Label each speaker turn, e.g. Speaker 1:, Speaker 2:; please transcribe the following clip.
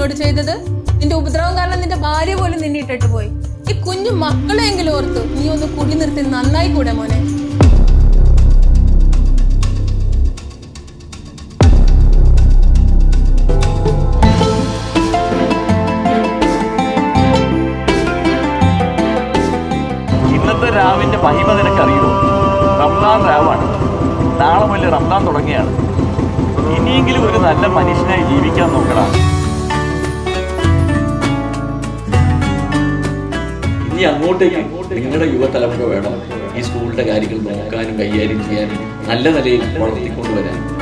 Speaker 1: നിന്നോട് ചെയ്തത് നിന്റെ ഉപദ്രവം കാരണം നിന്റെ ഭാര്യ പോലും നിന്നെ ഇട്ടിട്ട് പോയി ഈ കുഞ്ഞു മക്കളെങ്കിലും ഓർത്തു നീ ഒന്ന് കുടി നിർത്തി നന്നായി കൂടെ മോനെ
Speaker 2: ഇന്നത്തെ രാവിന്റെ മഹിമ നിനക്കറിയോ റംസാൻ രാവാണ് നാളെ മുതൽ റംസാൻ തുടങ്ങിയാണ് ഇനിയെങ്കിലും ഒരു നല്ല മനുഷ്യനായി ജീവിക്കാൻ നോക്കണം
Speaker 3: ഇനി അങ്ങോട്ടേക്ക് നിങ്ങളുടെ യുവതലമുറ വേണം ഈ സ്കൂളിന്റെ കാര്യങ്ങൾ നോക്കാനും കൈകാര്യം ചെയ്യാനും നല്ല നിലയിൽ വളർത്തിക്കൊണ്ടുവരാൻ